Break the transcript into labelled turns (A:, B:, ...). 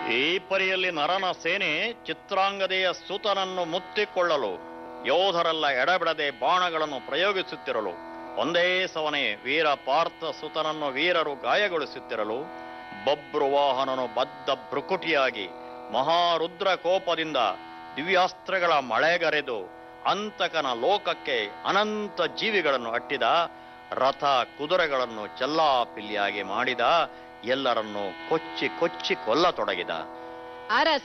A: ಈ ಪರಿಯಲ್ಲಿ ನರನ ಸೇನೆ ಚಿತ್ರಾಂಗದೆಯ ಸುತನನ್ನು ಮುತ್ತಿಕೊಳ್ಳಲು ಯೋಧರೆಲ್ಲ ಎಡಬಿಡದೆ ಬಾಣಗಳನ್ನು ಪ್ರಯೋಗಿಸುತ್ತಿರಲು ಒಂದೇ ಸವನೆ ವೀರ ಪಾರ್ಥ ಸುತನನ್ನು ವೀರರು ಗಾಯಗೊಳಿಸುತ್ತಿರಲು ಬಬ್ರುವಾಹನನು ಬದ್ಧ ಭ್ರುಕುಟಿಯಾಗಿ ಮಹಾರುದ್ರ ಕೋಪದಿಂದ ದಿವ್ಯಾಸ್ತ್ರಗಳ ಮಳೆಗರೆದು ಅಂತಕನ ಲೋಕಕ್ಕೆ ಅನಂತ ಜೀವಿಗಳನ್ನು ಅಟ್ಟಿದ ರಥ ಕುದುರೆಗಳನ್ನು ಚೆಲ್ಲಾಪಿಲ್ಲಿಯಾಗಿ ಮಾಡಿದ ಎಲ್ಲರನ್ನು ಕೊಚ್ಚಿ ಕೊಚ್ಚಿ ಕೊಲ್ಲತೊಡಗಿದ
B: ಅರಸ